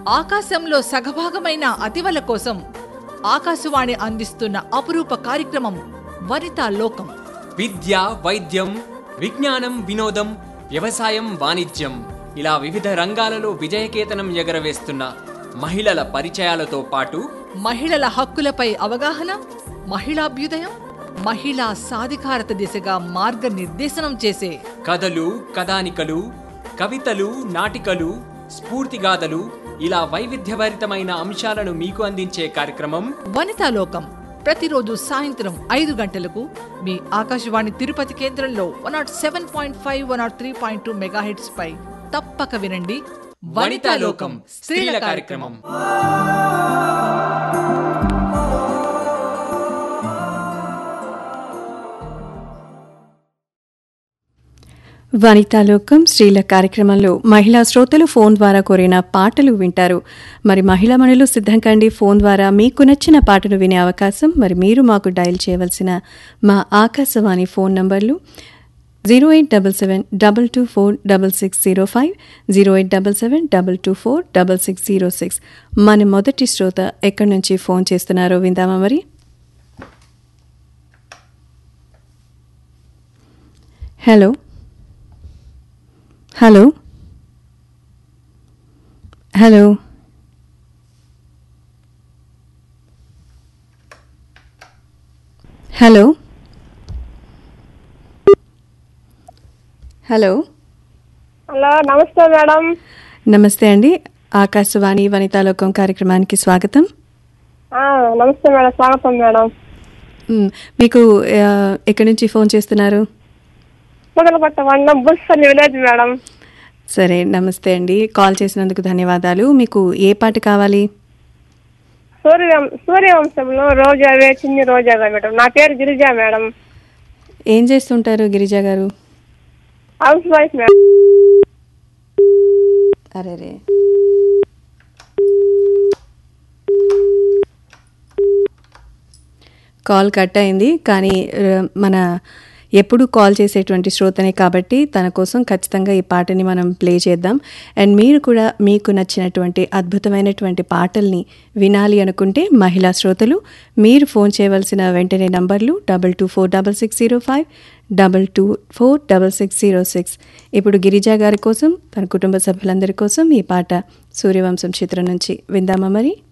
ఆకాశంలో సగభాగమైన అతివల కోసం ఆకాశవాణి అందిస్తున్న అపురూప కార్యక్రమం వనితా లోకం విద్య వైద్యం విజ్ఞానం వినోదం వ్యవసాయం వాణిజ్యం ఇలా వివిధ రంగాలలో విజయకేతనం ఎగరవేస్తున్న మహిళల పరిచయాలతో పాటు మహిళల హక్కులపై అవగాహన మహిళాభ్యుదయం మహిళా సాధికారత దిశగా మార్గనిర్దేశనం చేసే కథలు కథానికలు కవితలు నాటికలు స్ఫూర్తిగాథలు ఇలా వైవిధ్యభరితమైన అంశాలను మీకు అందించే కార్యక్రమం వనితా లోకం ప్రతిరోజు సాయంత్రం ఐదు గంటలకు మీ ఆకాశవాణి తిరుపతి కేంద్రంలో one nought seven point five one nought three point two megahertz పై తప్పక వినండి వనితా లోకం స్త్రీల కార్యక్రమం వనితాలోకం స్త్రీల కార్యక్రమంలో మహిళా శ్రోతలు ఫోన్ ద్వారా కోరిన పాటలు వింటారు మరి మహిళా మనులు సిద్ధం కండి ఫోన్ ద్వారా మీకు నచ్చిన పాటను వినే అవకాశం మరి మీరు మాకు డయల్ చేయవలసిన మా ఆకాశవాణి ఫోన్ నంబర్లు zero eight double seven double two four double six zero five zero eight double seven double two four double six zero six మన మొదటి శ్రోత ఎక్కడి నుంచి ఫోన్ చేస్తున్నారో విందామా మరి hello hello hello hello hello hello నమస్తే మేడం నమస్తే అండి ఆకాశవాణి వనితాలోకం కార్యక్రమానికి స్వాగతం ఆ, నమస్తే మేడం స్వాగతం మేడం మ్, మీకు ఆ, ఎక్కడి నుంచి ఫోన్ చేస్తున్నారు మొదలుపట్ట వండం బుల్సన్ విలేజ్ మేడం సరే నమస్తే అండి కాల్ చేసినందుకు ధన్యవాదాలు మీకు ఏ పాట కావాలి సూర్యం సూర్యవంశంలో రోజావే చిన్ని రోజాగా మేడం నా పేరు గిరిజా మేడం ఏం చేస్తుంటారు గిరిజా గారు హౌస్ వైఫ్ మేడం అరే రే కాల్ కట్ అయింది కానీ ఆ, మన ఎప్పుడు కాల్ చేసేటువంటి శ్రోతనే కాబట్టి తన కోసం ఖచ్చితంగా ఈ పాటని మనం ప్లే చేద్దాం అండ్ మీరు కూడా మీకు నచ్చినటువంటి అద్భుతమైనటువంటి పాటల్ని వినాలి అనుకుంటే మహిళా శ్రోతలు మీరు ఫోన్ చేయవలసిన వెంటనే నంబర్లు double two four double six zero five double two four double six zero six ఇప్పుడు గిరిజా గారి కోసం తన కుటుంబ సభ్యులందరి కోసం ఈ పాట సూర్యవంశం చిత్రం నుంచి విందామా మరి